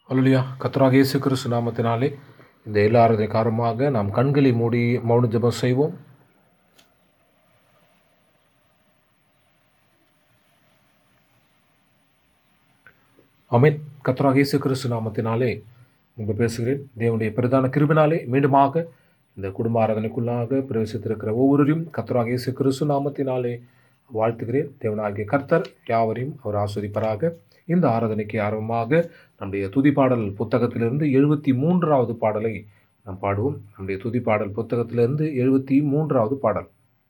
அல்லா கத்தராக இயேசு கிறிஸ்து நாமத்தினாலே இந்த எல்லாரதை காரணமாக நாம் கண்களை மூடி மௌன ஜெபம் செய்வோம் அமேன் கத்தராக இயேசு கிறிஸ்து நாமத்தினாலே உங்கள் பேசுகிறேன் தேவனுடைய பிரதான கிருபினாலே மீண்டுமாக இந்த குடும்ப ஆராதனைக்குள்ளாக பிரவேசித்திருக்கிற ஒவ்வொருவரையும் கத்தராக இயேசு கிறிஸ்து நாமத்தினாலே வாழ்த்துகிறேன் தேவனாகிய கர்த்தர் யாவரையும் அவர் ஆஸ்வதிப்பராக இந்த ஆராதனைக்கு ஆர்வமாக நம்முடைய துதிப்பாடல் புத்தகத்திலிருந்து எழுபத்தி மூன்றாவது பாடலை நாம் பாடுவோம் நம்முடைய துதிப்பாடல் புத்தகத்திலிருந்து எழுபத்தி மூன்றாவது பாடல்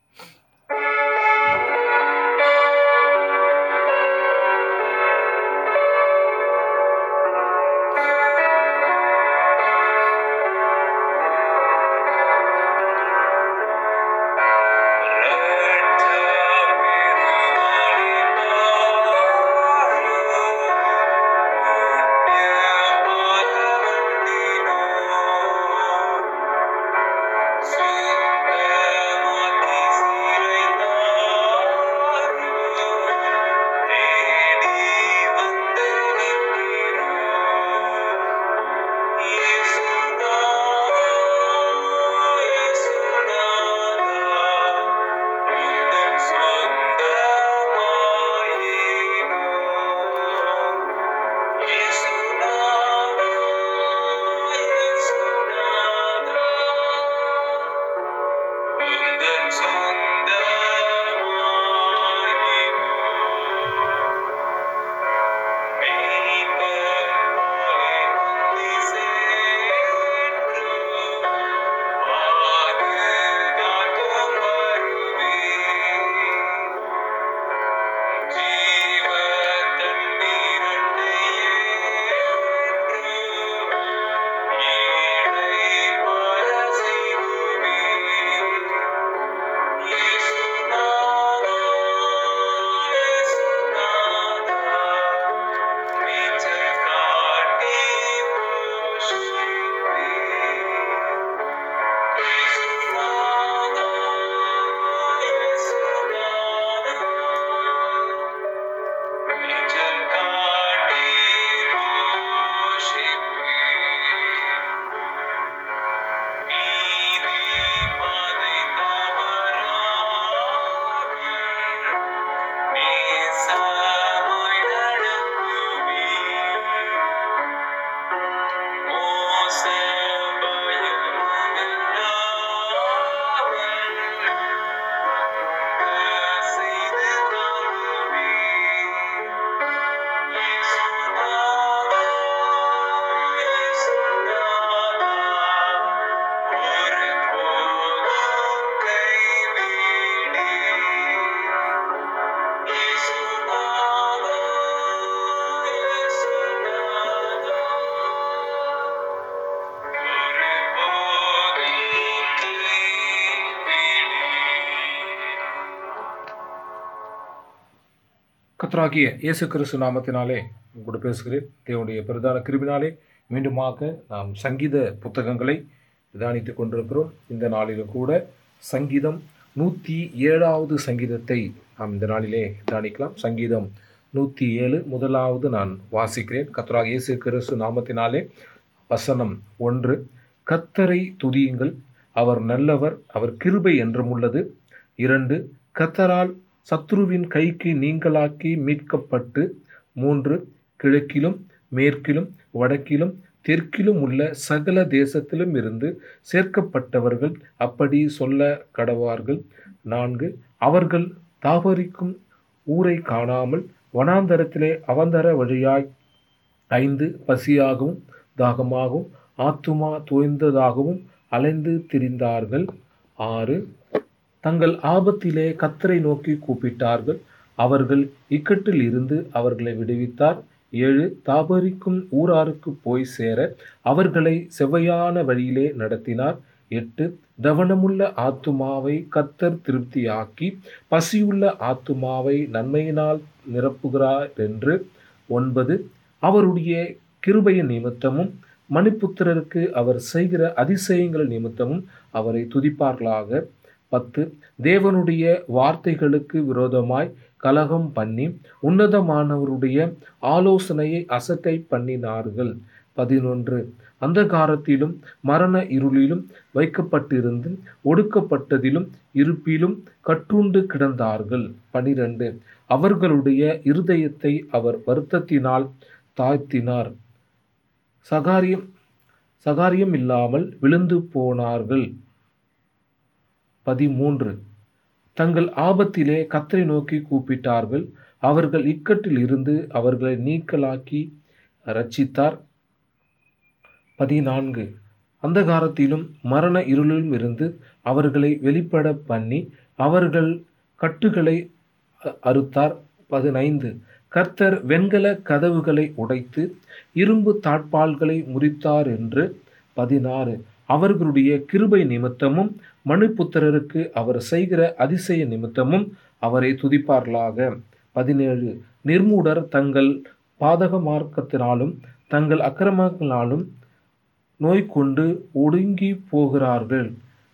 கத்ராகிய இயேசு கிறிஸ்து நாமத்தினாலே உங்களோட பேசுகிறேன் தேவனுடைய பிரதான கிருபினாலே மீண்டுமாக நாம் சங்கீத புத்தகங்களை தியானித்து கொண்டிருக்கிறோம் இந்த நாளிலும் கூட சங்கீதம் நூற்றி ஏழாவது சங்கீதத்தை நாம் இந்த நாளிலே தியானிக்கலாம் சங்கீதம் நூற்றி ஏழு முதலாவது நான் வாசிக்கிறேன் கத்ராக இயேசு கிறிஸ்து நாமத்தினாலே வசனம் ஒன்று கத்தரை துதியுங்கள் அவர் நல்லவர் அவர் கிருபை என்றும் உள்ளது இரண்டு கத்தரால் சத்ருவின் கைக்கு நீங்களாக்கி மீட்கப்பட்டு மூன்று கிழக்கிலும் மேற்கிலும் வடக்கிலும் தெற்கிலும் உள்ள சகல தேசத்திலும் இருந்து சேர்க்கப்பட்டவர்கள் அப்படி சொல்ல கடவார்கள் நான்கு அவர்கள் தாபரிக்கும் ஊரை காணாமல் வனாந்தரத்திலே அவந்தர வழியாய் ஐந்து பசியாகவும் தாகமாகவும் ஆத்துமா தோய்ந்ததாகவும் அலைந்து திரிந்தார்கள் ஆறு தங்கள் ஆபத்திலே கத்தரை நோக்கி கூப்பிட்டார்கள் அவர்கள் இக்கட்டில் இருந்து அவர்களை விடுவித்தார் ஏழு தாபரிக்கும் ஊராருக்கு போய் சேர அவர்களை செவ்வையான வழியிலே நடத்தினார் எட்டு தவனமுள்ள ஆத்துமாவை கத்தர் திருப்தியாக்கி பசியுள்ள ஆத்துமாவை நன்மையினால் நிரப்புகிறார் என்று ஒன்பது அவருடைய கிருபையின் நிமித்தமும் மணிப்புத்திரருக்கு அவர் செய்கிற அதிசயங்கள் நிமித்தமும் அவரை துதிப்பார்களாக பத்து தேவனுடைய வார்த்தைகளுக்கு விரோதமாய் கலகம் பண்ணி உன்னதமானவருடைய ஆலோசனையை அசட்டை பண்ணினார்கள் பதினொன்று அந்தகாரத்திலும் மரண இருளிலும் வைக்கப்பட்டிருந்து ஒடுக்கப்பட்டதிலும் இருப்பிலும் கட்டுண்டு கிடந்தார்கள் பனிரெண்டு அவர்களுடைய இருதயத்தை அவர் வருத்தத்தினால் தாழ்த்தினார் சகாரியம் சகாரியம் இல்லாமல் விழுந்து போனார்கள் பதிமூன்று தங்கள் ஆபத்திலே கத்தரை நோக்கி கூப்பிட்டார்கள் அவர்கள் இக்கட்டில் இருந்து அவர்களை நீக்கலாக்கி ரட்சித்தார் பதினான்கு அந்தகாரத்திலும் மரண இருளிலும் இருந்து அவர்களை வெளிப்பட பண்ணி அவர்கள் கட்டுகளை அ- அறுத்தார் பதினைந்து கர்த்தர் வெண்கல கதவுகளை உடைத்து இரும்பு தாட்பால்களை முறித்தார் என்று பதினாறு அவர்களுடைய கிருபை நிமித்தமும் மனுபுத்திரருக்கு அவர் செய்கிற அதிசய நிமித்தமும் அவரை துதிப்பார்களாக பதினேழு நிர்மூடர் தங்கள் பாதக மார்க்கத்தினாலும் தங்கள் அக்கிரமங்களாலும் நோய் கொண்டு ஒடுங்கி போகிறார்கள்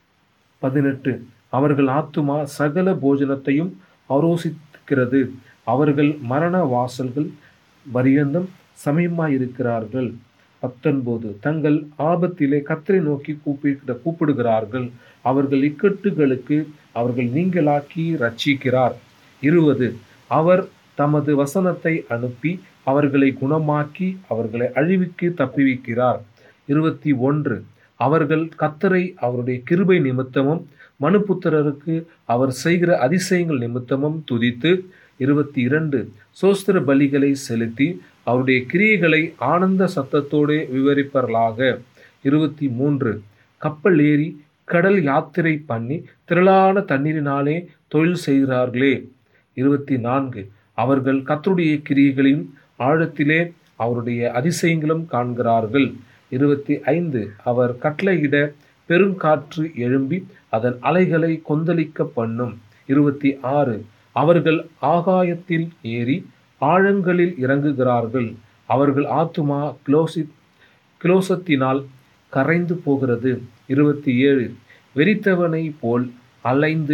பதினெட்டு அவர்கள் ஆத்துமா சகல போஜனத்தையும் ஆரோசிக்கிறது அவர்கள் மரண வாசல்கள் பரியந்தம் சமயமாயிருக்கிறார்கள் பத்தொன்பது தங்கள் ஆபத்திலே கத்தரை நோக்கி கூப்பிட கூப்பிடுகிறார்கள் அவர்கள் இக்கட்டுகளுக்கு அவர்கள் நீங்களாக்கி ரட்சிக்கிறார் இருபது அவர் தமது வசனத்தை அனுப்பி அவர்களை குணமாக்கி அவர்களை அழிவுக்கு தப்புவிக்கிறார் இருபத்தி ஒன்று அவர்கள் கத்தரை அவருடைய கிருபை நிமித்தமும் மனுபுத்திரருக்கு அவர் செய்கிற அதிசயங்கள் நிமித்தமும் துதித்து இருபத்தி இரண்டு சோஸ்திர பலிகளை செலுத்தி அவருடைய கிரியைகளை ஆனந்த சத்தத்தோடு விவரிப்பார்களாக இருபத்தி மூன்று கப்பல் ஏறி கடல் யாத்திரை பண்ணி திரளான தண்ணீரினாலே தொழில் செய்கிறார்களே இருபத்தி நான்கு அவர்கள் கத்தருடைய கிரியைகளையும் ஆழத்திலே அவருடைய அதிசயங்களும் காண்கிறார்கள் இருபத்தி ஐந்து அவர் கட்டளையிட பெருங்காற்று எழும்பி அதன் அலைகளை கொந்தளிக்க பண்ணும் இருபத்தி ஆறு அவர்கள் ஆகாயத்தில் ஏறி ஆழங்களில் இறங்குகிறார்கள் அவர்கள் ஆத்துமா கிலோசி கிலோசத்தினால் கரைந்து போகிறது இருபத்தி ஏழு வெறித்தவனை போல் அலைந்து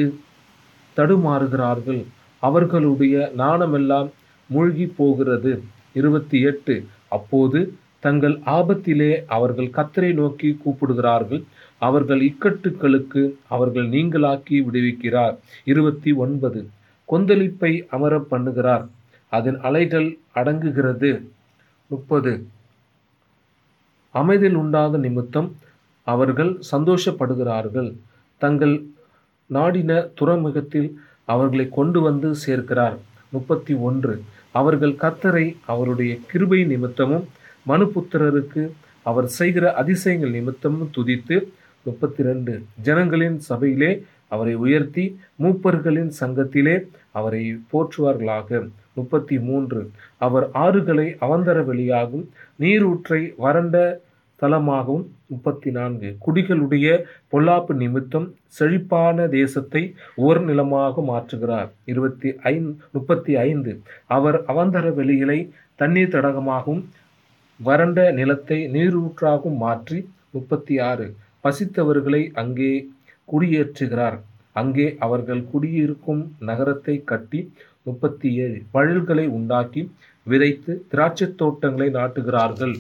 தடுமாறுகிறார்கள் அவர்களுடைய நாணமெல்லாம் மூழ்கி போகிறது இருபத்தி எட்டு அப்போது தங்கள் ஆபத்திலே அவர்கள் கத்தரை நோக்கி கூப்பிடுகிறார்கள் அவர்கள் இக்கட்டுகளுக்கு அவர்கள் நீங்களாக்கி விடுவிக்கிறார் இருபத்தி ஒன்பது கொந்தளிப்பை அமர பண்ணுகிறார் அதன் அலைகள் அடங்குகிறது முப்பது அமைதியில் உண்டாத நிமித்தம் அவர்கள் சந்தோஷப்படுகிறார்கள் தங்கள் நாடின துறைமுகத்தில் அவர்களை கொண்டு வந்து சேர்க்கிறார் முப்பத்தி ஒன்று அவர்கள் கத்தரை அவருடைய கிருபை நிமித்தமும் மனுபுத்திரருக்கு அவர் செய்கிற அதிசயங்கள் நிமித்தமும் துதித்து முப்பத்தி ரெண்டு ஜனங்களின் சபையிலே அவரை உயர்த்தி மூப்பர்களின் சங்கத்திலே அவரை போற்றுவார்களாக முப்பத்தி மூன்று அவர் ஆறுகளை அவந்தர வெளியாகும் நீரூற்றை வறண்ட தலமாகவும் முப்பத்தி நான்கு குடிகளுடைய பொல்லாப்பு நிமித்தம் செழிப்பான தேசத்தை ஓர் நிலமாக மாற்றுகிறார் இருபத்தி ஐந்து முப்பத்தி ஐந்து அவர் அவந்தர வெளிகளை தண்ணீர் தடகமாகவும் வறண்ட நிலத்தை நீரூற்றாகவும் மாற்றி முப்பத்தி ஆறு பசித்தவர்களை அங்கே குடியேற்றுகிறார் அங்கே அவர்கள் குடியிருக்கும் நகரத்தை கட்டி முப்பத்தி ஏழு வயல்களை உண்டாக்கி விதைத்து திராட்சைத் தோட்டங்களை நாட்டுகிறார்கள்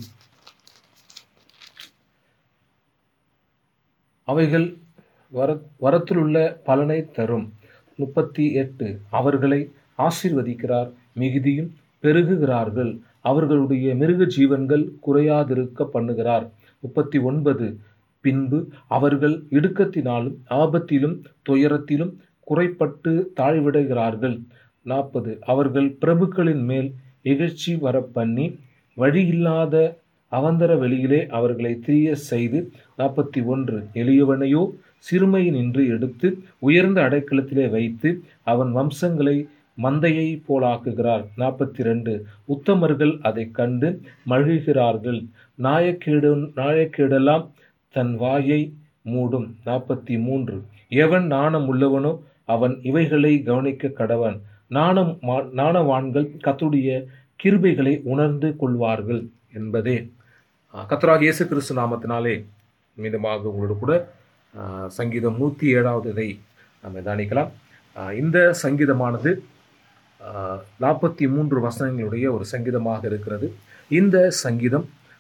அவைகள் வர வரத்திலுள்ள பலனை தரும் முப்பத்தி எட்டு அவர்களை ஆசீர்வதிக்கிறார் மிகுதியும் பெருகுகிறார்கள் அவர்களுடைய மிருக ஜீவன்கள் குறையாதிருக்க பண்ணுகிறார் முப்பத்தி ஒன்பது பின்பு அவர்கள் இடுக்கத்தினாலும் ஆபத்திலும் துயரத்திலும் குறைப்பட்டு தாழ்விடுகிறார்கள் நாற்பது அவர்கள் பிரபுக்களின் மேல் இகழ்ச்சி வர பண்ணி வழியில்லாத அவந்தர வெளியிலே அவர்களை திரிய செய்து நாற்பத்தி ஒன்று எளியவனையோ சிறுமையினின்று எடுத்து உயர்ந்த அடைக்கலத்திலே வைத்து அவன் வம்சங்களை மந்தையை போலாக்குகிறார் நாற்பத்தி ரெண்டு உத்தமர்கள் அதை கண்டு மழுகிறார்கள் நாயக்கேடு நாயக்கேடெல்லாம் தன் வாயை மூடும் நாற்பத்தி மூன்று எவன் நாணம் உள்ளவனோ அவன் இவைகளை கவனிக்க கடவன் நாணம் நாணவான்கள் கத்துடைய கிருபைகளை உணர்ந்து கொள்வார்கள் என்பதே கத்தராக இயேசு கிறிஸ்து நாமத்தினாலே மீண்டுமாக உங்களோட கூட சங்கீதம் நூற்றி ஏழாவது இதை நம்ம தானிக்கலாம் இந்த சங்கீதமானது நாற்பத்தி மூன்று வசனங்களுடைய ஒரு சங்கீதமாக இருக்கிறது இந்த சங்கீதம்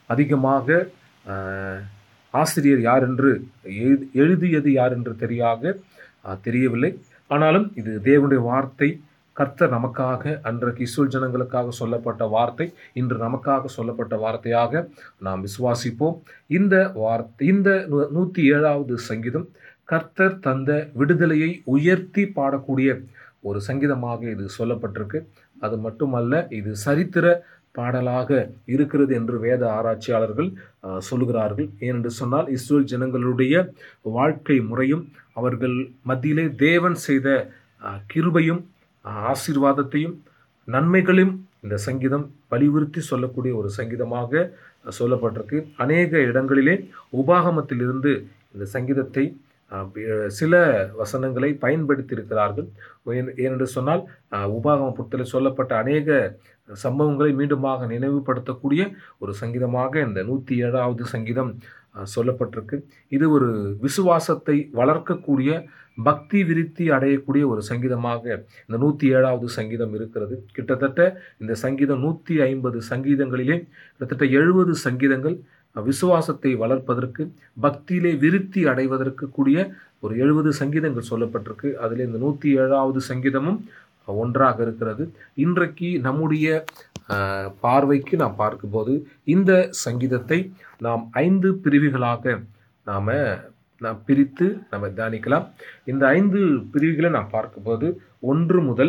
அதிகமாக ஆஹ், ஆசிரியர் யார் என்று எழு- எழுதியது யார் என்று தெரியாக ஆஹ், தெரியவில்லை ஆனாலும் இது தேவனுடைய வார்த்தை கர்த்தர் நமக்காக அன்றைக்கு இஸ்ரேல் ஜனங்களுக்காக சொல்லப்பட்ட வார்த்தை இன்று நமக்காக சொல்லப்பட்ட வார்த்தையாக நாம் விசுவாசிப்போம் இந்த வார்த்தை இந்த நூ- நூற்றி ஏழாவது சங்கீதம் கர்த்தர் தந்த விடுதலையை உயர்த்தி பாடக்கூடிய ஒரு சங்கீதமாக இது சொல்லப்பட்டிருக்கு அது மட்டுமல்ல இது சரித்திர பாடலாக இருக்கிறது என்று வேத ஆராய்ச்சியாளர்கள் அஹ், சொல்லுகிறார்கள் ஏனென்று சொன்னால் இஸ்ரேல் ஜனங்களுடைய வாழ்க்கை முறையும் அவர்கள் மத்தியிலே தேவன் செய்த அஹ், கிருபையும் அஹ், ஆசீர்வாதத்தையும் நன்மைகளையும் இந்த சங்கீதம் வலியுறுத்தி சொல்லக்கூடிய ஒரு சங்கீதமாக அஹ், சொல்லப்பட்டிருக்கு அநேக இடங்களிலே உபாகமத்திலிருந்து இந்த சங்கீதத்தை அஹ், பி- சில வசனங்களை பயன்படுத்தி இருக்கிறார்கள் ஏன்- ஏனென்று சொன்னால் அஹ், உபாகம புத்தகத்தில் சொல்லப்பட்ட அநேக சம்பவங்களை மீண்டுமாக நினைவுபடுத்தக்கூடிய ஒரு சங்கீதமாக இந்த நூற்றி ஏழாவது சங்கீதம் அஹ், சொல்லப்பட்டிருக்கு இது ஒரு விசுவாசத்தை வளர்க்கக்கூடிய பக்தி விருத்தி அடையக்கூடிய ஒரு சங்கீதமாக இந்த நூற்றி ஏழாவது சங்கீதம் இருக்கிறது கிட்டத்தட்ட இந்த சங்கீதம் நூற்றி ஐம்பது சங்கீதங்களிலே கிட்டத்தட்ட எழுபது சங்கீதங்கள் அஹ், விசுவாசத்தை வளர்ப்பதற்கு பக்தியிலே விருத்தி அடைவதற்கு கூடிய ஒரு எழுபது சங்கீதங்கள் சொல்லப்பட்டிருக்கு அதில் இந்த நூற்றி ஏழாவது சங்கீதமும் அஹ், ஒன்றாக இருக்கிறது இன்றைக்கு நம்முடைய அஹ், பார்வைக்கு நாம் பார்க்கும்போது இந்த சங்கீதத்தை நாம் ஐந்து பிரிவுகளாக நாம் நாம் பிரித்து நம்ம தியானிக்கலாம் இந்த ஐந்து பிரிவுகளை நாம் பார்க்கும்போது ஒன்று முதல்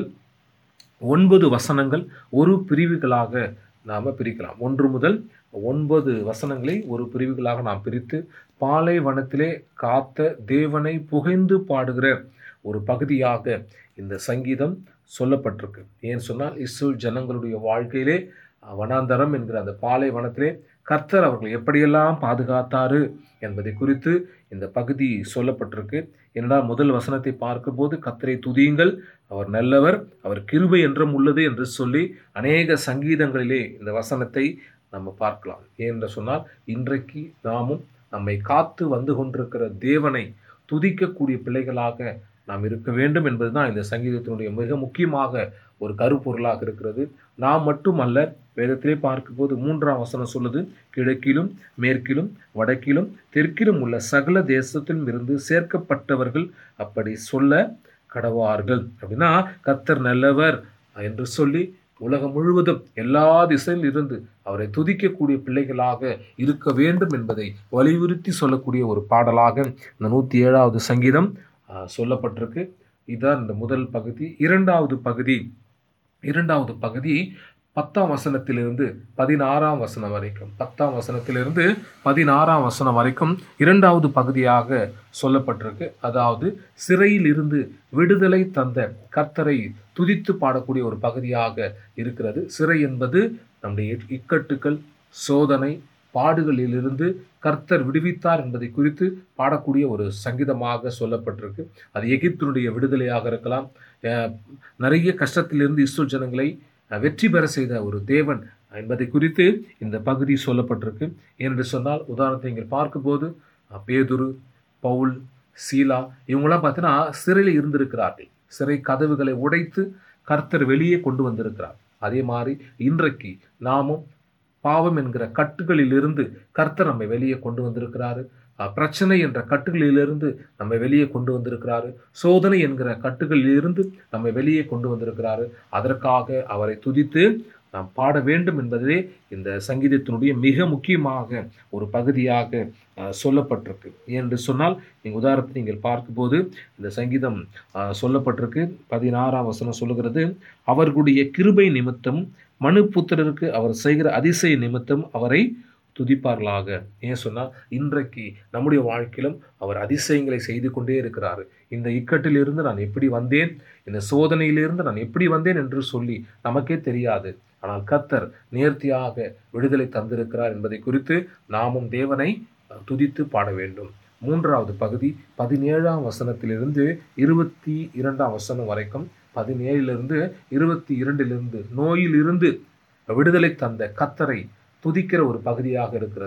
ஒன்பது வசனங்கள் ஒரு பிரிவுகளாக நாம் பிரிக்கலாம் ஒன்று முதல் ஒன்பது வசனங்களை ஒரு பிரிவுகளாக நாம் பிரித்து பாலைவனத்திலே காத்த தேவனை புகைந்து பாடுகிற ஒரு பகுதியாக இந்த சங்கீதம் சொல்லப்பட்டிருக்கு ஏன் சொன்னால் இஸ்ரேல் ஜனங்களுடைய வாழ்க்கையிலே அஹ், வனாந்தரம் என்கிற அந்த பாலைவனத்திலே கர்த்தர் அவர்கள் எப்படியெல்லாம் பாதுகாத்தாரு என்பதை குறித்து இந்த பகுதி சொல்லப்பட்டிருக்கு ஏனென்றால் முதல் வசனத்தை பார்க்கும்போது கர்த்தரை துதியுங்கள் அவர் நல்லவர் அவர் கிருபை என்றும் உள்ளது என்று சொல்லி அநேக சங்கீதங்களிலே இந்த வசனத்தை நம்ம பார்க்கலாம் ஏனென்று சொன்னால் இன்றைக்கு நாமும் நம்மை காத்து வந்து கொண்டிருக்கிற தேவனை துதிக்கக்கூடிய பிள்ளைகளாக நாம் இருக்க வேண்டும் என்பதுதான் இந்த சங்கீதத்தினுடைய மிக முக்கியமாக ஒரு கருப்பொருளாக இருக்கிறது நாம் மட்டுமல்ல வேதத்திலே பார்க்கும்போது மூன்றாம் வசனம் சொல்லுது கிழக்கிலும் மேற்கிலும் வடக்கிலும் தெற்கிலும் உள்ள சகல தேசத்திலும் இருந்து சேர்க்கப்பட்டவர்கள் அப்படி சொல்ல கடவார்கள் அப்படின்னா கர்த்தர் நல்லவர் என்று சொல்லி உலகம் முழுவதும் எல்லா திசையில் இருந்து அவரை துதிக்கக்கூடிய பிள்ளைகளாக இருக்க வேண்டும் என்பதை வலியுறுத்தி சொல்லக்கூடிய ஒரு பாடலாக இந்த நூற்றி ஏழாவது சங்கீதம் ஆஹ், சொல்லப்பட்டிருக்கு இதுதான் இந்த முதல் பகுதி இரண்டாவது பகுதி இரண்டாவது பகுதி பத்தாம் வசனத்திலிருந்து பதினாறாம் வசனம் வரைக்கும் பத்தாம் வசனத்திலிருந்து பதினாறாம் வசனம் வரைக்கும் இரண்டாவது பகுதியாக சொல்லப்பட்டிருக்கு அதாவது சிறையில் இருந்து விடுதலை தந்த கர்த்தரை துதித்து பாடக்கூடிய ஒரு பகுதியாக இருக்கிறது சிறை என்பது நம்முடைய இக்- இக்கட்டுகள் சோதனை பாடுகளிலிருந்து கர்த்தர் விடுவித்தார் என்பதை குறித்து பாடக்கூடிய ஒரு சங்கீதமாக சொல்லப்பட்டிருக்கு அது எகிப்தினுடைய விடுதலையாக இருக்கலாம் அஹ், நிறைய கஷ்டத்திலிருந்து இஸ்ரேல் ஜனங்களை அஹ், வெற்றி பெற செய்த ஒரு தேவன் என்பதை குறித்து இந்த பகுதி சொல்லப்பட்டிருக்கு ஏனென்று சொன்னால் உதாரணத்தை இங்கே பார்க்கும்போது அஹ், பேதுரு பவுல் சீலா இவங்களாம் பார்த்தீங்கன்னா சிறையில் இருந்திருக்கிறார்கள் சிறை கதவுகளை உடைத்து கர்த்தர் வெளியே கொண்டு வந்திருக்கிறார் அதே மாதிரி இன்றைக்கு நாமும் பாவம் என்கிற கட்டுகளிலிருந்து கர்த்தர் நம்மை வெளியே கொண்டு வந்திருக்கிறாரு அஹ், பிரச்சனை என்ற கட்டுகளிலிருந்து நம்மை வெளியே கொண்டு வந்திருக்கிறாரு சோதனை என்கிற கட்டுகளிலிருந்து நம்மை வெளியே கொண்டு வந்திருக்கிறாரு அதற்காக அவரை துதித்து நாம் பாட வேண்டும் என்பதே இந்த சங்கீதத்தினுடைய மிக முக்கியமாக ஒரு பகுதியாக அஹ், சொல்லப்பட்டிருக்கு என்று சொன்னால் நீங்கள் உதாரணத்தை நீங்கள் பார்க்கும்போது இந்த சங்கீதம் அஹ், சொல்லப்பட்டிருக்கு பதினாறாம் வசனம் சொல்லுகிறது அவர்களுடைய கிருபை நிமித்தம் மனுபுத்திரருக்கு அவர் செய்கிற அதிசய நிமித்தம் அவரை துதிப்பார்களாக ஏன் சொன்னால் இன்றைக்கு நம்முடைய வாழ்க்கையிலும் அவர் அதிசயங்களை செய்து கொண்டே இருக்கிறார் இந்த இக்கட்டிலிருந்து நான் எப்படி வந்தேன் இந்த சோதனையிலிருந்து நான் எப்படி வந்தேன் என்று சொல்லி நமக்கே தெரியாது ஆனால் கர்த்தர் நேர்த்தியாக விடுதலை தந்திருக்கிறார் என்பதை குறித்து நாமும் தேவனை அஹ், துதித்து பாட வேண்டும் மூன்றாவது பகுதி பதினேழாம் வசனத்திலிருந்து இருபத்தி இரண்டாம் வசனம் வரைக்கும் பதினேழிலிருந்து இருபத்தி இரண்டிலிருந்து நோயிலிருந்து விடுதலை தந்த கத்தரை துதிக்கிற ஒரு பகுதியாக இருக்கிறது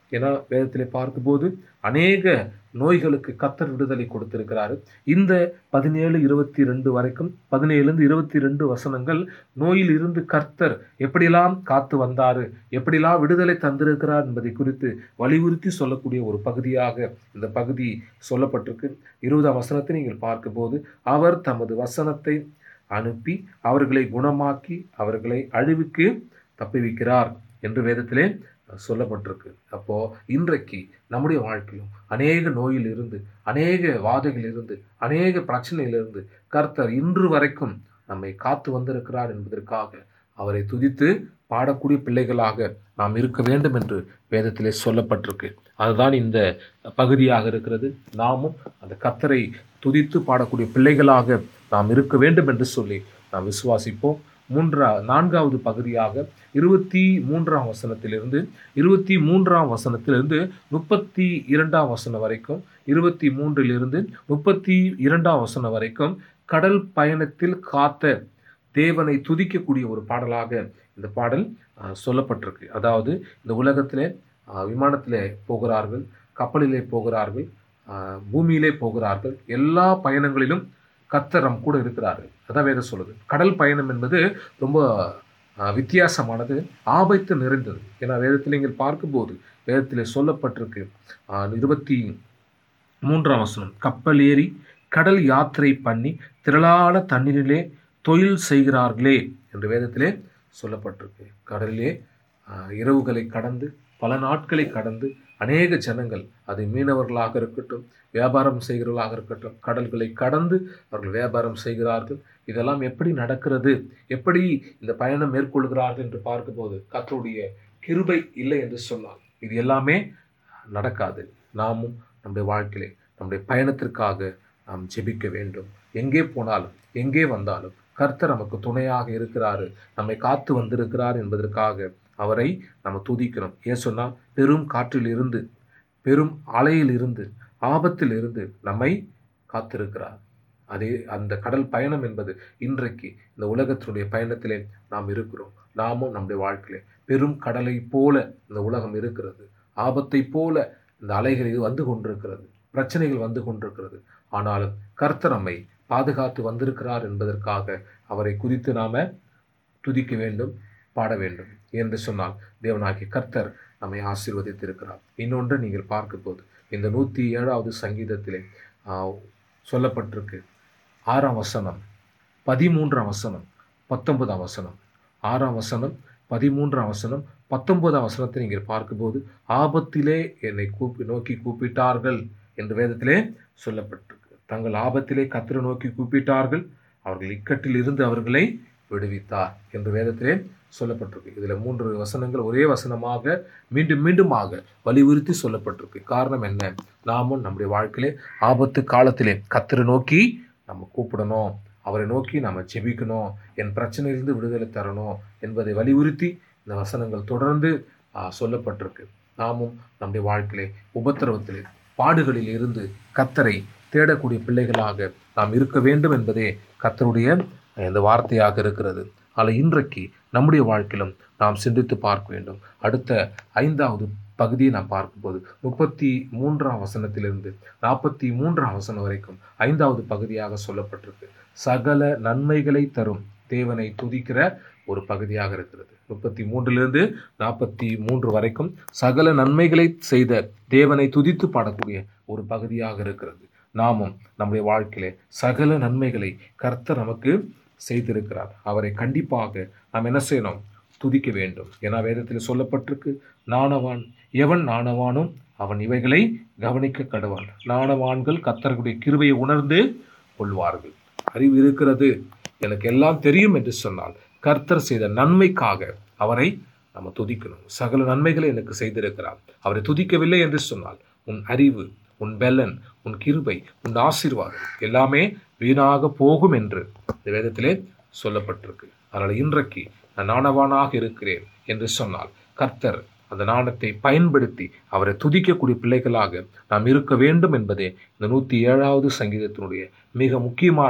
ஏன்னா வேதத்திலே பார்க்கும்போது அநேக நோய்களுக்கு கத்தர் விடுதலை கொடுத்திருக்கிறாரு இந்த பதினேழு இருபத்தி ரெண்டு வரைக்கும் பதினேழுலேருந்து இருபத்தி ரெண்டு வசனங்கள் நோயில் இருந்து கர்த்தர் எப்படியெல்லாம் காத்து வந்தாரு எப்படியெல்லாம் விடுதலை தந்திருக்கிறார் என்பதை குறித்து வலியுறுத்தி சொல்லக்கூடிய ஒரு பகுதியாக இந்த பகுதி சொல்லப்பட்டிருக்கு இருபதாம் வசனத்தை நீங்கள் பார்க்கும்போது அவர் தமது வசனத்தை அனுப்பி அவர்களை குணமாக்கி அவர்களை அழிவுக்கு தப்புவிக்கிறார் என்று வேதத்திலே சொல்லப்பட்டிருக்கு அப்போ இன்றைக்கு நம்முடைய வாழ்க்கையிலும் அநேக நோயில் இருந்து அநேக வாதையில் இருந்து அநேக பிரச்சனையிலிருந்து கர்த்தர் இன்று வரைக்கும் நம்மை காத்து வந்திருக்கிறார் என்பதற்காக அவரை துதித்து பாடக்கூடிய பிள்ளைகளாக நாம் இருக்க வேண்டும் என்று வேதத்திலே சொல்லப்பட்டிருக்கு அதுதான் இந்த பகுதியாக இருக்கிறது நாமும் அந்த கர்த்தரை துதித்து பாடக்கூடிய பிள்ளைகளாக நாம் இருக்க வேண்டும் என்று சொல்லி நாம் விசுவாசிப்போம் மூன்றா நான்காவது பகுதியாக இருபத்தி மூன்றாம் வசனத்திலிருந்து இருபத்தி மூன்றாம் வசனத்திலிருந்து முப்பத்தி இரண்டாம் வசனம் வரைக்கும் இருபத்தி மூன்றிலிருந்து முப்பத்தி இரண்டாம் வசனம் வரைக்கும் கடல் பயணத்தில் காத்த தேவனை துதிக்கக்கூடிய ஒரு பாடலாக இந்த பாடல் ஆஹ், சொல்லப்பட்டிருக்கு அதாவது இந்த உலகத்திலே ஆஹ், விமானத்திலே போகிறார்கள் கப்பலிலே போகிறார்கள் ஆஹ், பூமியிலே போகிறார்கள் எல்லா பயணங்களிலும் கர்த்தர் நம் கூட இருக்கிறார்கள் அதான் வேதம் சொல்லுது கடல் பயணம் என்பது ரொம்ப ஆஹ், வித்தியாசமானது ஆபத்து நிறைந்தது ஏன்னா வேதத்தில் நீங்கள் பார்க்கும்போது வேதத்தில் சொல்லப்பட்டிருக்கு ஆஹ், இருபத்தி மூன்றாம் வசனம் கப்பல் ஏறி கடல் யாத்திரை பண்ணி திரளான தண்ணீரிலே தொழில் செய்கிறார்களே என்று வேதத்திலே சொல்லப்பட்டிருக்கு கடலிலே ஆஹ், இரவுகளை கடந்து பல நாட்களை கடந்து அநேக ஜனங்கள் அது மீனவர்களாக இருக்கட்டும் வியாபாரம் செய்கிறவர்களாக இருக்கட்டும் கடல்களை கடந்து அவர்கள் வியாபாரம் செய்கிறார்கள் இதெல்லாம் எப்படி நடக்கிறது எப்படி இந்த பயணம் மேற்கொள்கிறார்கள் என்று பார்க்கும்போது கர்த்தருடைய கிருபை இல்லை என்று சொன்னால் இது எல்லாமே நடக்காது நாமும் நம்முடைய வாழ்க்கையிலே நம்முடைய பயணத்திற்காக நாம் ஜெபிக்க வேண்டும் எங்கே போனாலும் எங்கே வந்தாலும் கர்த்தர் நமக்கு துணையாக இருக்கிறாரு நம்மை காத்து வந்திருக்கிறார் என்பதற்காக அவரை நம்ம துதிக்கிறோம் ஏன் சொன்னால் பெரும் காற்றில் இருந்து பெரும் அலையில் இருந்து ஆபத்தில் இருந்து நம்மை காத்திருக்கிறார் அதே அந்த கடல் பயணம் என்பது இன்றைக்கு இந்த உலகத்தினுடைய பயணத்திலே நாம் இருக்கிறோம் நாமும் நம்முடைய வாழ்க்கையிலே பெரும் கடலை போல இந்த உலகம் இருக்கிறது ஆபத்தை போல இந்த அலைகள் இது வந்து கொண்டிருக்கிறது பிரச்சனைகள் வந்து கொண்டிருக்கிறது ஆனாலும் கர்த்தர் நம்மை பாதுகாத்து வந்திருக்கிறார் என்பதற்காக அவரை குறித்து நாம துதிக்க வேண்டும் பாட வேண்டும் என்று சொன்னால் தேவனாகிய கர்த்தர் நம்மை ஆசீர்வதித்திருக்கிறார் இன்னொன்று நீங்கள் பார்க்கும்போது இந்த நூற்றி ஏழாவது சங்கீதத்திலே ஆஹ், சொல்லப்பட்டிருக்கு ஆறாம் வசனம் பதிமூன்றாம் வசனம் பத்தொன்பதாம் வசனம் ஆறாம் வசனம் பதிமூன்றாம் வசனம் பத்தொன்பதாம் வசனத்தை நீங்கள் பார்க்கும்போது ஆபத்திலே என்னை கூப்பி நோக்கி கூப்பிட்டார்கள் என்று வேதத்திலே சொல்லப்பட்டிருக்கு தங்கள் ஆபத்திலே கத்திர நோக்கி கூப்பிட்டார்கள் அவர்கள் இக்கட்டில் இருந்து அவர்களை விடுவித்தார் என்று வேதத்திலே சொல்லப்பட்டிருக்கு இதில் மூன்று வசனங்கள் ஒரே வசனமாக மீண்டும் மீண்டுமாக வலியுறுத்தி சொல்லப்பட்டிருக்கு காரணம் என்ன நாமும் நம்முடைய வாழ்க்கையிலே ஆபத்து காலத்திலே கத்திர நோக்கி நம்ம கூப்பிடணும் அவரை நோக்கி நம்ம ஜெபிக்கணும் என் பிரச்சனையிலிருந்து விடுதலை தரணும் என்பதை வலியுறுத்தி இந்த வசனங்கள் தொடர்ந்து ஆ, சொல்லப்பட்டிருக்கு நாமும் நம்முடைய வாழ்க்கையிலே உபத்திரவத்திலே பாடுகளில் இருந்து கத்தரை தேடக்கூடிய பிள்ளைகளாக நாம் இருக்க வேண்டும் என்பதே கத்தருடைய இந்த வார்த்தையாக இருக்கிறது ஆனால் இன்றைக்கு நம்முடைய வாழ்க்கையிலும் நாம் சிந்தித்து பார்க்க வேண்டும் அடுத்த ஐந்தாவது பகுதியை நாம் பார்க்கும்போது முப்பத்தி மூன்றாம் வசனத்திலிருந்து நாற்பத்தி மூன்றாம் வசனம் வரைக்கும் ஐந்தாவது பகுதியாக சொல்லப்பட்டிருக்கு சகல நன்மைகளை தரும் தேவனை துதிக்கிற ஒரு பகுதியாக இருக்கிறது முப்பத்தி மூன்றிலிருந்து நாற்பத்தி மூன்று வரைக்கும் சகல நன்மைகளை செய்த தேவனை துதித்து பாடக்கூடிய ஒரு பகுதியாக இருக்கிறது நாமும் நம்முடைய வாழ்க்கையிலே சகல நன்மைகளை கர்த்தர் நமக்கு செய்திருக்கிறார் அவரை கண்டிப்பாக நாம் என்ன செய்யணும் துதிக்க வேண்டும் ஏன்னா வேதத்தில் சொல்லப்பட்டிருக்கு நாணவான் எவன் நாணவானும் அவன் இவைகளை கவனிக்க கடவான் நாணவான்கள் கர்த்தர்களுடைய கிருபையை உணர்ந்து கொள்வார்கள் அறிவு இருக்கிறது எனக்கு எல்லாம் தெரியும் என்று சொன்னால் கர்த்தர் செய்த நன்மைக்காக அவரை நம்ம துதிக்கணும் சகல நன்மைகளை எனக்கு செய்திருக்கிறார் அவரை துதிக்கவில்லை என்று சொன்னால் உன் அறிவு உன் பெலன் உன் கிருபை உன் ஆசீர்வாதம் எல்லாமே வீணாக போகும் என்று இந்த வேதத்திலே சொல்லப்பட்டிருக்கு அதனால் இன்றைக்கு நான் நாணவானாக இருக்கிறேன் என்று சொன்னால் கர்த்தர் அந்த நாணத்தை பயன்படுத்தி அவரை துதிக்கக்கூடிய பிள்ளைகளாக நாம் இருக்க வேண்டும் என்பதே இந்த நூற்றி ஏழாவது சங்கீதத்தினுடைய மிக முக்கியமான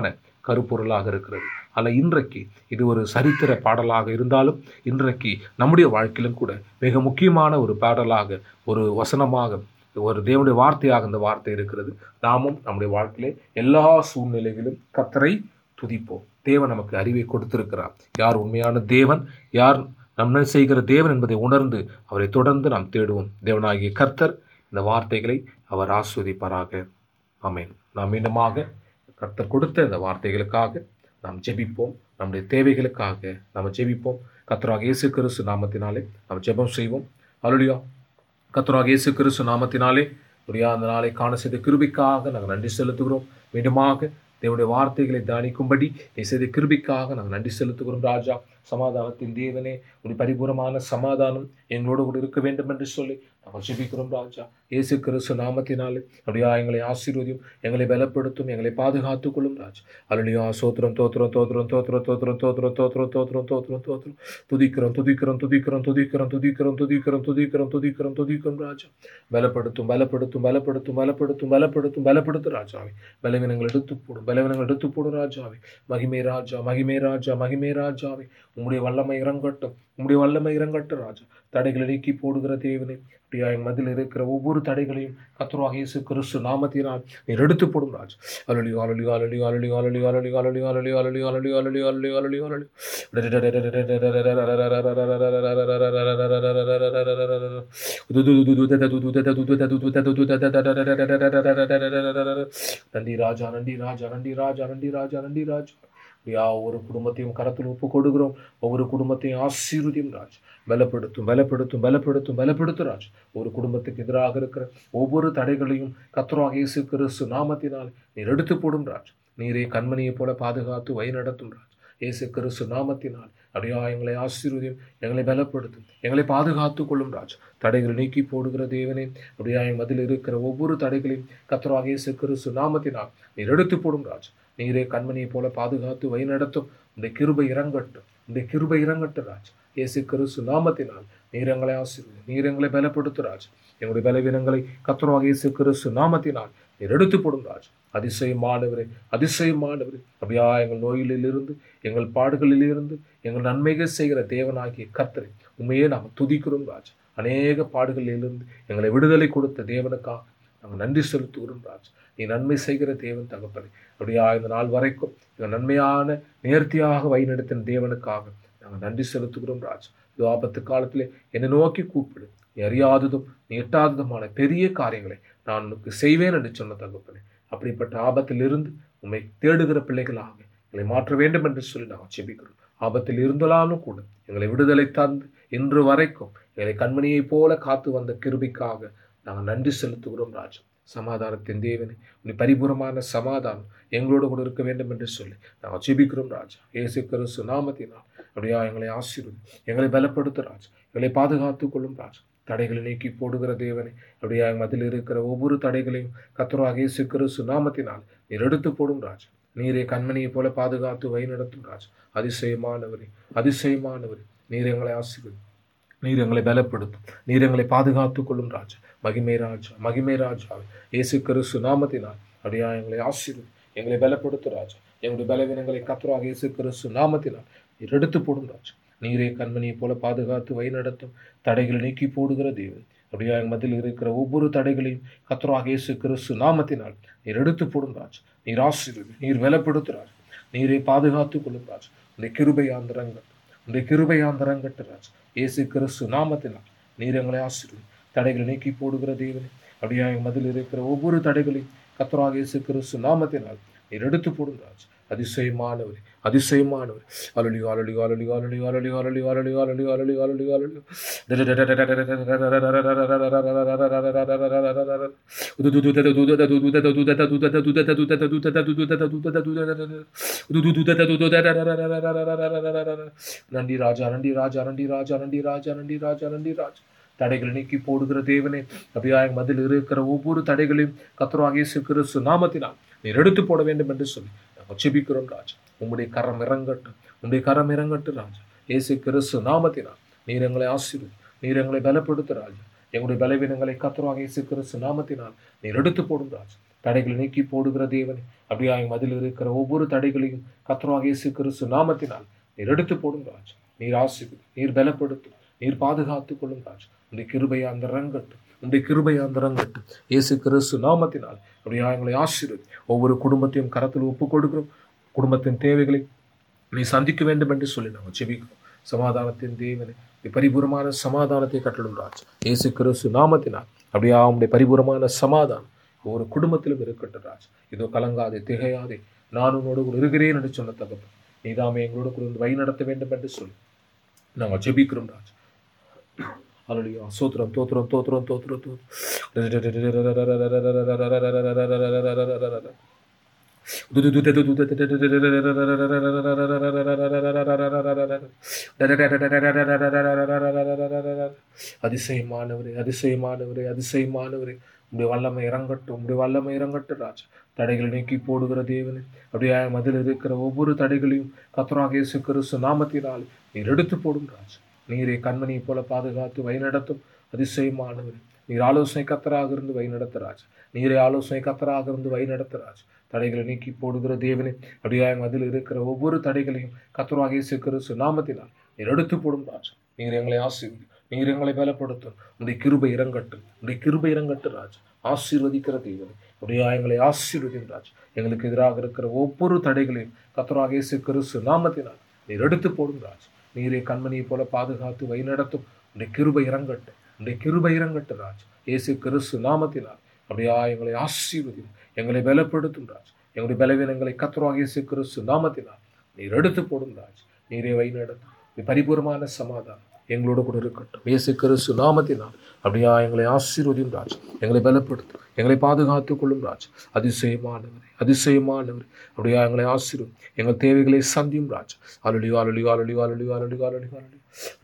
கருப்பொருளாக இருக்கிறது அல்ல இன்றைக்கு இது ஒரு சரித்திர பாடலாக இருந்தாலும் இன்றைக்கு நம்முடைய வாழ்க்கையிலும் கூட மிக முக்கியமான ஒரு பாடலாக ஒரு வசனமாக ஒரு தேவனுடைய வார்த்தையாக இந்த வார்த்தை இருக்கிறது நாமும் நம்முடைய வாழ்க்கையிலே எல்லா சூழ்நிலைகளிலும் கத்தரை துதிப்போம் தேவன் நமக்கு அறிவை கொடுத்திருக்கிறார் யார் உண்மையான தேவன் யார் நன்மை செய்கிற தேவன் என்பதை உணர்ந்து அவரை தொடர்ந்து நாம் தேடுவோம் தேவனாகிய கர்த்தர் இந்த வார்த்தைகளை அவர் ஆஸ்வதிப்பாராக ஆமென் நாம் மீண்டுமாக கர்த்தர் கொடுத்த இந்த வார்த்தைகளுக்காக நாம் ஜெபிப்போம் நம்முடைய தேவைகளுக்காக நாம் ஜெபிப்போம் கர்த்தராக இயேசு கிறிஸ்து நாமத்தினாலே நாம் ஜெபம் செய்வோம் அலுலியா கர்த்தராக இயேசு கிறிஸ்து நாமத்தினாலே உடைய அந்த நாளை காண செய்த கிருபிக்காக நாங்கள் நன்றி செலுத்துகிறோம் மீண்டுமாக தேவனுடைய வார்த்தைகளை தியானிக்கும்படி நீ செய்த கிருபிக்காக நாங்கள் நன்றி செலுத்துகிறோம் ராஜா சமாதானத்தின் தேவனே உடைய பரிபூரமான சமாதானம் எங்களோடு கூட இருக்க வேண்டும் என்று சொல்லி நாங்கள் ஜெபிக்கிறோம் ராஜா இயேசு கிறிஸ்து நாமத்தினாலே அப்படியா எங்களை ஆசீர்வதியும் எங்களை பலப்படுத்தும் எங்களை பாதுகாத்துக் கொள்ளும் ராஜா அருளியா சோத்திரம் தோத்திரம் தோத்திரம் தோத்திரம் தோத்திரம் தோத்திரம் தோத்திரம் தோத்திரம் தோத்திரம் தோத்திரம் துதிக்கிறோம் துதிக்கிறோம் துதிக்கிறோம் துதிக்கிறோம் துதிக்கிறோம் துதிக்கிறோம் துதிக்கிறோம் துதிக்கிறோம் துதிக்கிறோம் ராஜா பலப்படுத்தும் பலப்படுத்தும் பலப்படுத்தும் பலப்படுத்தும் பலப்படுத்தும் பலப்படுத்தும் ராஜாவை பலவீனங்கள் எடுத்து போடும் பலவீனங்கள் எடுத்து போடும் ராஜாவை மகிமே ராஜா மகிமே ராஜா மகிமே ராஜாவை உம்முடைய வல்லமை இறங்கட்டும் உம்முடைய வல்லமை இறங்கட்டும் ராஜா தடைகளை நீக்கி போடுகிற தேவனே அப்படியா என் மதில் இருக்கிற ஒவ்வொரு தடைகளையும் கத்துருவாக இயேசு கிறிஸ்து நாமத்தினால் நீர் எடுத்து போடும் ராஜா அலலி அலலி அலலி அலலி அலலி அலலி அலலி அலலி அலலி அலலி அலலி அலலி அலலி அலலி நன்றி ராஜா நன்றி ராஜா நன்றி ராஜா நன்றி ராஜா நன்றி ராஜா யா ஒவ்வொரு குடும்பத்தையும் கரத்தில் ஒப்பு கொடுக்கிறோம் ஒவ்வொரு குடும்பத்தையும் ஆசீர்வதியும் ராஜ் பலப்படுத்தும் பலப்படுத்தும் பலப்படுத்தும் பலப்படுத்தும் ராஜ் ஒரு குடும்பத்துக்கு எதிராக இருக்கிற ஒவ்வொரு தடைகளையும் கத்துராக இயேசு கிறிஸ்து நாமத்தினால் நீர் எடுத்து போடும் ராஜ் நீரே கண்மணியைப் போல பாதுகாத்து வழிநடத்தும் ராஜ் இயேசு கிறிஸ்து நாமத்தினால் அப்படியா எங்களை ஆசீர்வதியும் எங்களை பலப்படுத்தும் எங்களை பாதுகாத்துக் கொள்ளும் ராஜ் தடைகளை நீக்கி போடுகிற தேவனே அப்படியா என் மதில் இருக்கிற ஒவ்வொரு தடைகளையும் கத்துராக இயேசு கிறிஸ்து நாமத்தினால் நீர் எடுத்து போடும் ராஜ் நீரே கண்மணியை போல பாதுகாத்து வழிநடத்தும் இந்த கிருபை இறங்கட்டும் இந்த கிருபை இறங்கட்டும் ராஜ் இயேசு கிறிஸ்து நாமத்தினால் நீர் எங்களை ஆசீர்வதி நீர் எங்களை பலப்படுத்து ராஜ் எங்களுடைய பலவீனங்களை கத்துருவாக இயேசு கிறிஸ்து நாமத்தினால் நீர் எடுத்து போடும் ராஜ் அதிசயமானவரே அதிசயமானவரே அப்படியா எங்கள் நோயிலிருந்து எங்கள் பாடுகளிலிருந்து எங்கள் நன்மைகள் செய்கிற தேவனாகிய கர்த்தரை உண்மையே நாம் துதிக்கிறோம் ராஜ் அநேக பாடுகளிலிருந்து எங்களை விடுதலை கொடுத்த தேவனுக்காக நாங்கள் நன்றி செலுத்துகிறோம் ராஜ் நீ நன்மை செய்கிற தேவன் தகப்பனை அப்படியா இந்த நாள் வரைக்கும் எங்கள் நன்மையான நேர்த்தியாக வழிநடத்தின தேவனுக்காக நாங்கள் நன்றி செலுத்துகிறோம் ராஜ் இது ஆபத்து காலத்திலே என்னை நோக்கி கூப்பிடு நீ அறியாததும் நீ எட்டாததுமான பெரிய காரியங்களை நான் உனக்கு செய்வேன் என்று சொன்ன தகப்பனே அப்படிப்பட்ட ஆபத்திலிருந்து உண்மை தேடுகிற பிள்ளைகளாக எங்களை மாற்ற வேண்டும் என்று சொல்லி நாங்கள் செபிக்கிறோம் ஆபத்தில் இருந்தாலும் கூட எங்களை விடுதலை தந்து இன்று வரைக்கும் எங்களை கண்மணியைப் போல காத்து வந்த கிருபிக்காக நாங்கள் நன்றி செலுத்துகிறோம் ராஜா சமாதானத்தின் தேவனே உன்னை பரிபூரமான சமாதானம் எங்களோடு கூட இருக்க வேண்டும் என்று சொல்லி நாங்கள் ஜெபிக்கிறோம் ராஜா இயேசு கிறிஸ்து நாமத்தினால் அப்படியா எங்களை ஆசீர்வதி எங்களை பலப்படுத்து ராஜா எங்களை பாதுகாத்துக் கொள்ளும் ராஜா தடைகளை நீக்கி போடுகிற தேவனே அப்படியா மதில் இருக்கிற ஒவ்வொரு தடைகளையும் கத்தராக இயேசு கிறிஸ்து நாமத்தினால் நீர் எடுத்து போடும் ராஜா நீரே கண்மணியைப் போல பாதுகாத்து வழிநடத்தும் ராஜா அதிசயமானவரே அதிசயமானவரே நீர் எங்களை ஆசீர்வதி நீர் எங்களை பலப்படுத்தும் நீர் எங்களை பாதுகாத்துக் கொள்ளும் ராஜா மகிமே ராஜா மகிமே ராஜா இயேசு கிறிஸ்து நாமத்தினால் அப்படியா எங்களை ஆசீர்வதி எங்களை பலப்படுத்தும் ராஜா எங்களுடைய பலவீனங்களை கத்துராக இயேசு கிறிஸ்து நாமத்தினால் நீர் எடுத்து போடும் ராஜா நீரே கண்மணியைப் போல பாதுகாத்து வழிநடத்தும் தடைகளை நீக்கி போடுகிற தேவன் அப்படியா எங்கள் மத்தியில் இருக்கிற ஒவ்வொரு தடைகளையும் கத்துராக இயேசு கிறிஸ்து நாமத்தினால் நீர் எடுத்து போடும் ராஜா நீர் ஆசீர்வதி நீர் பலப்படுத்தும் ராஜா நீரை பாதுகாத்துக் கொள்ளும் ராஜா உடைய கிருபையாந்தரங்கள் உடைய கிருபையாந்தரங்கட்டு ராஜா இயேசு கிறிஸ்து நாமத்தினால் நீர் எங்களை ஆசீர்வதி தடைகளை நீக்கி போடுகிற தேவனே அப்படியா எங்கள் மதில் இருக்கிற ஒவ்வொரு தடைகளையும் கத்தராக இயேசு கிறிஸ்து நாமத்தினால் நீர் எடுத்து போடும் ராஜா அதிசயமானவர் அதிசயமானவர் அலலி அலலி அலலி அலலி அலலி அலலி அலலி அலலி அலலி அலலி அலலி நன்றி ராஜா நன்றி ராஜா நன்றி ராஜா நன்றி ராஜா நன்றி ராஜா நன்றி ராஜா தடைகளை நீக்கி போடுகிற தேவனே அப்படியா மதில் இருக்கிற ஒவ்வொரு தடைகளையும் கத்தராக இயேசு கிறிஸ்து நாமத்தினால் நீர் எடுத்து போட வேண்டும் என்று சொல்லி நாங்கள் செபிக்கிறோம் ராஜா உம்முடைய கரம் இறங்கட்டும் உம்முடைய கரம் இறங்கட்டும் ராஜா இயேசு கிறிஸ்து நாமத்தினால் நீர் எங்களை ஆசீர்வதி நீர் எங்களை பலப்படுத்து ராஜா எங்களுடைய பலவீனங்களை கத்தராக இயேசு கிறிஸ்து நாமத்தினால் நீர் எடுத்து போடும் ராஜா தடைகளை நீக்கி போடுகிற தேவனே அப்படியா மதில் இருக்கிற ஒவ்வொரு தடைகளையும் கத்தராக இயேசு கிறிஸ்து நாமத்தினால் நீர் எடுத்து போடும் ராஜ் நீர் ஆசிரியர் நீர் பலப்படுத்தும் நீர் பாதுகாத்துக் கொள்ளும் ராஜ் உடைய கிருபையா அந்த ரங்கட்டும் உடைய கிருபையா அந்த ரங்கட்டும் இயேசு கிறிஸ்து நாமத்தினால் அப்படியா எங்களை ஆசீர்வதி ஒவ்வொரு குடும்பத்தையும் கரத்தில் ஒப்புக் கொடுக்கிறோம் குடும்பத்தின் தேவைகளை நீ சந்திக்க வேண்டும் என்று சொல்லி நாங்கள் செபிக்கிறோம் சமாதானத்தின் தேவனை நீ பரிபூரமான சமாதானத்தை கட்டளும் ராஜ் இயேசு கிறிஸ்து நாமத்தினால் அப்படியே அவனுடைய பரிபூரமான சமாதானம் ஒவ்வொரு குடும்பத்திலும் இருக்கட்டும் ராஜ் இதோ கலங்காதே திகையாதே நான் உன்னோடு கூட இருக்கிறேன் என்று சொன்ன தகப்பன் நீதாமே எங்களோடு கூட வந்து வழி நடத்த வேண்டும் என்று சொல்லி நாங்கள் ஜெபிக்கிறோம் ராஜ் அலுலியா சோத்திரம் தோத்திரம் தோத்திரம் தோத்திரம் அதிசயமானவரே அதிசயமானவரே அதிசயமானவரே உடைய வல்லமை இறங்கட்டும் உடைய வல்லமை இறங்கட்டும் ராஜா தடைகளை நீக்கி போடுகிற தேவனே அப்படியே மதில் இருக்கிற ஒவ்வொரு தடைகளையும் கத்தராக இயேசு கிறிஸ்து நாமத்தினால் நீர் எடுத்து போடும் ராஜா நீரை கண்மணியை போல பாதுகாத்து வழிநடத்தும் அதிசயமானவர் நீர் ஆலோசனை கத்தராக இருந்து வழிநடத்த ராஜா நீரை ஆலோசனை கத்தராக இருந்து வழிநடத்த ராஜா தடைகளை நீக்கி போடுகிற தேவனே அப்படியே அதில் இருக்கிற ஒவ்வொரு தடைகளையும் கத்தராக இயேசு கிறிஸ்து நாமத்தினால் நீர் எடுத்து போடும் ராஜா நீர் எங்களை ஆசீர்வதி நீர் எங்களை பலப்படுத்தும் உடைய கிருபை இறங்கட்டும் உடைய கிருபை இறங்கட்டும் ராஜா ஆசீர்வதிக்கிற தேவனே அப்படியே எங்களை ஆசீர்வதியும் ராஜா எங்களுக்கு எதிராக இருக்கிற ஒவ்வொரு தடைகளையும் கத்தராக இயேசு கிறிஸ்து நாமத்தினால் நீர் எடுத்து போடும் ராஜா நீரை கண்மணியை போல பாதுகாத்து வழிநடத்தும் உடைய கிருபை இறங்கட்டும் உடைய கிருபை இறங்கட்டும் ராஜ் இயேசு கிறிஸ்து நாமத்தினால் அப்படியா எங்களை ஆசீர்வதியும் எங்களை பலப்படுத்தும் ராஜ் எங்களுடைய பலவீனங்களை கத்துருவாக இயேசு கிறிஸ்து நாமத்தினால் நீர் எடுத்து போடும் ராஜ் நீரை வழிநடத்தும் நீ பரிபூர்ணமான சமாதானம் எங்களோட கூட இருக்கட்டும் இயேசு கிறிஸ்து நாமத்தினால் அப்படியா எங்களை ஆசீர்வதியும் ராஜ் எங்களை பலப்படுத்தும் எங்களை பாதுகாத்துக் கொள்ளும் ராஜ் அதிசயமானவரே அதிசயமானவர் அப்படியா எங்களை ஆசீர்வம் எங்கள் தேவைகளை சந்தியும் ராஜ் அலுலி அலுலி அலுலி அலுலி அலுலி அலுலி அலுலி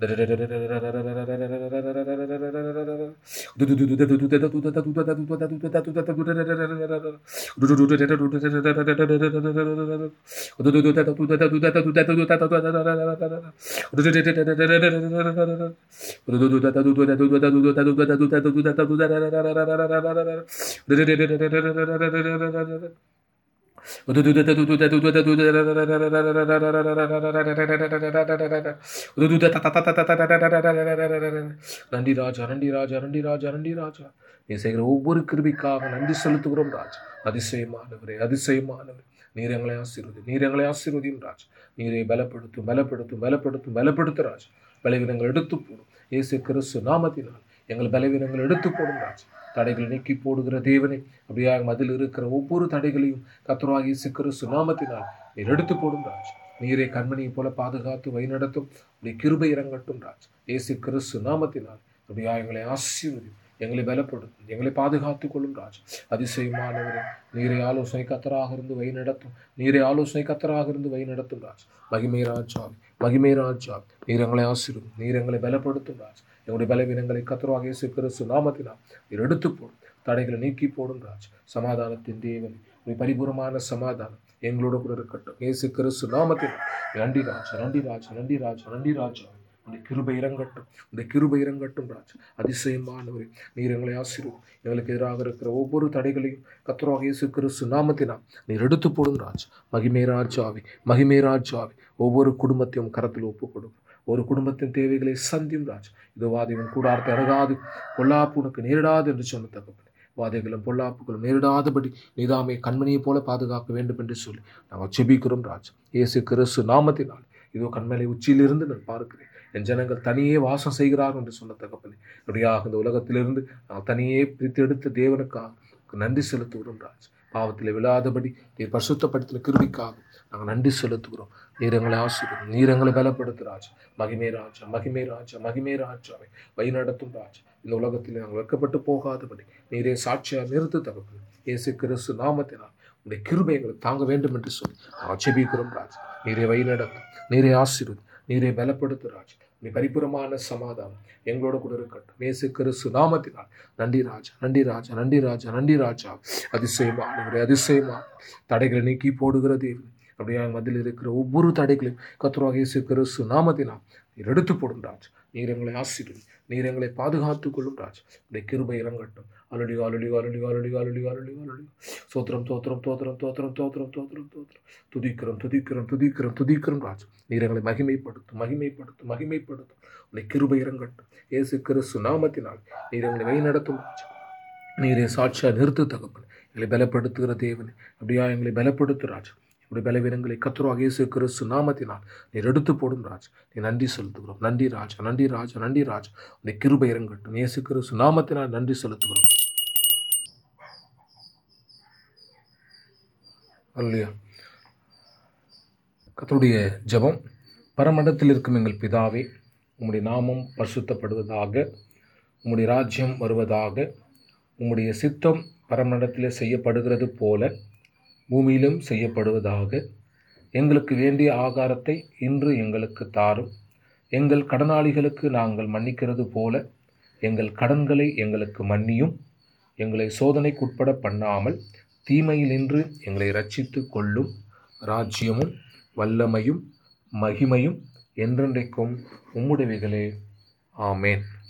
நன்றி ராஜா நன்றி ராஜா நன்றி ராஜா நன்றி ராஜா நீ செய்கிற ஒவ்வொரு கிருபிக்காக நன்றி செலுத்துகிறோம் ராஜ் அதிசயமானவரே அதிசயமானவர் நீர் எங்களை ஆசீர்வதி நீர் எங்களை ஆசீர்வதியும் ராஜ் நீரை பலப்படுத்தும் பலப்படுத்தும் பலப்படுத்தும் பலப்படுத்து ராஜ் பலவீனங்கள் எடுத்து போடும் இயேசு கிறிஸ்து நாமத்தினால் எங்கள் பலவீனங்கள் எடுத்து போடும் ராஜ் தடைகளை நீக்கி போடுகிற தேவனை அப்படியாக மதில் இருக்கிற ஒவ்வொரு தடைகளையும் கத்தராக இயேசு கிறிஸ்து நாமத்தினால் நீர் எடுத்து போடும் ராஜ் நீரை கண்மணியை போல பாதுகாத்து வழிநடத்தும் அப்படி கிருபை இறங்கட்டும் ராஜ் இயேசு கிறிஸ்து நாமத்தினால் அப்படியா எங்களை ஆசீர்வதி எங்களை பலப்படுத்தும் எங்களை பாதுகாத்துக் கொள்ளும் ராஜ் அதிசயமானவரே நீரை ஆலோசனை கத்தராக இருந்து வழிநடத்தும் நீரை ஆலோசனை கத்தராக இருந்து வழிநடத்தும் ராஜ் மகிமை ராஜாவி மகிமை ராஜாவி நீர் எங்களை ஆசீர்வதும் நீர் எங்களை பலப்படுத்தும் ராஜ் எங்களுடைய பலவீனங்களை கத்தராக இயேசு கிறிஸ்து நாமத்தினால் நீர் எடுத்து போடும் தடைகளை நீக்கி போடும் ராஜ் சமாதானத்தின் தேவன் நீ பரிபூரமான சமாதானம் எங்களோட கூட இருக்கட்டும் இயேசு கிறிஸ்து நாமத்தில் நன்றி ராஜா நன்றி ராஜா நன்றி ராஜா நன்றி ராஜா உடைய கிருபை இறங்கட்டும் உடைய கிருபை இறங்கட்டும் ராஜா அதிசயமானவரே நீர் எங்களை ஆசீர்வம் எங்களுக்கு எதிராக இருக்கிற ஒவ்வொரு தடைகளையும் கத்தராக இயேசு கிறிஸ்து நாமத்தினால் நீர் எடுத்து போடும் ராஜா மகிமே ராஜாவி மகிமே ராஜாவி ஒவ்வொரு குடும்பத்தையும் கரத்தில் ஒப்புக் கொடுக்கும் ஒரு குடும்பத்தின் தேவைகளை சந்தியும் ராஜ் இது வாதிவன் கூடாரத்தை அணுகாது பொல்லாப்பு உனக்கு நேரிடாது என்று சொன்ன தகப்பனே வாதைகளும் பொல்லாப்புகளும் நேரிடாதபடி நீதாமே கண்மணியைப் போல பாதுகாக்க வேண்டும் என்று சொல்லி நாங்கள் செபிக்கிறோம் ராஜ் இயேசு கிறிஸ்து நாமத்தினால் இதோ கண்மலை உச்சியிலிருந்து நான் பார்க்கிறேன் என் ஜனங்கள் தனியே வாசம் செய்கிறார் என்று சொன்ன தகப்பனே அப்படியாக இந்த உலகத்திலிருந்து நான் தனியே பிரித்து எடுத்த தேவனுக்காக நன்றி செலுத்துகிறோம் ராஜ் பாவத்தில் விழாதபடி நீர் பரிசுத்தப்படுத்தின கிருபிக்காக நாங்கள் நன்றி செலுத்துகிறோம் நீர் எங்களை ஆசிரியம் நீர் எங்களை பலப்படுத்து ராஜா மகிமே ராஜா மகிமே ராஜா மகிமே ராஜாவை வழிநடத்தும் ராஜா இந்த உலகத்தில் நாங்கள் வெட்கப்பட்டு போகாதபடி நீரே சாட்சியாக நிறுத்து தகப்பன் இயேசு கிறிஸ்து நாமத்தினால் உடைய கிருபை எங்களுக்கு தாங்க வேண்டும் என்று சொல்லி நாங்கள் செபிக்கிறோம் ராஜா நீரே வழிநடத்தும் நீரே ஆசீர்வதி நீரே பலப்படுத்து ராஜா நீ பரிபூரமான சமாதானம் எங்களோட கூட இருக்கட்டும் இயேசு கிறிஸ்து நாமத்தினால் நன்றி ராஜா நன்றி ராஜா நன்றி ராஜா நன்றி ராஜா அதிசயமானவரே அதிசயமான தடைகளை நீக்கி போடுகிற தேவன் அப்படியே மதில் இருக்கிற ஒவ்வொரு தடைகளையும் கத்துருவாக இயேசு கிறிஸ்து நாமத்தினால் நீர் எடுத்து போடும் ராஜ் நீர் எங்களை ஆசீர்வதி நீர் எங்களை பாதுகாத்துக் கொள்ளும் ராஜா உடைய கிருபை இறங்கட்டும் அலுடி அலுடி அலுடி அலுடி அலுடி அலுடி அலுடி சோத்திரம் தோத்திரம் தோத்திரம் தோத்திரம் தோத்திரம் தோத்திரம் தோத்திரம் துதிக்கிறோம் துதிக்கிறோம் துதிக்கிறோம் துதிக்கிறோம் ராஜா நீர் எங்களை மகிமைப்படுத்தும் மகிமைப்படுத்தும் மகிமைப்படுத்தும் உடைய கிருபை இறங்கட்டும் இயேசு கிறிஸ்து நாமத்தினால் நீர் எங்களை வழிநடத்தும் ராஜா நீரே சாட்சியா நிறுத்து தகப்பன் எங்களை பலப்படுத்துகிற தேவனே அப்படியா எங்களை பலப்படுத்து ராஜா இப்படி பலவீனங்களை கத்துருவாக இயேசு கிறிஸ்து நாமத்தினால் நீர் எடுத்து போடும் ராஜா நீ நன்றி செலுத்துகிறோம் நன்றி ராஜா நன்றி ராஜா நன்றி ராஜா உன்னை கிருபை இறங்கட்டும் இயேசு கிறிஸ்து நாமத்தினால் நன்றி செலுத்துகிறோம் அல்லையா கத்தருடைய ஜெபம் பரமண்டத்தில் இருக்கும் எங்கள் பிதாவே உம்முடைய நாமம் பரிசுத்தப்படுவதாக உம்முடைய ராஜ்யம் வருவதாக உம்முடைய சித்தம் பரமண்டத்திலே செய்யப்படுகிறது போல பூமியிலும் செய்யப்படுவதாக எங்களுக்கு வேண்டிய ஆகாரத்தை இன்று எங்களுக்கு தாரும் எங்கள் கடனாளிகளுக்கு நாங்கள் மன்னிக்கிறது போல எங்கள் கடன்களை எங்களுக்கு மன்னியும் எங்களை சோதனைக்குட்பட பண்ணாமல் தீமையினின்று எங்களை ரட்சித்து கொள்ளும் ராஜ்யமும் வல்லமையும் மகிமையும் என்றென்றைக்கும் உம்முடையவைகளே ஆமேன்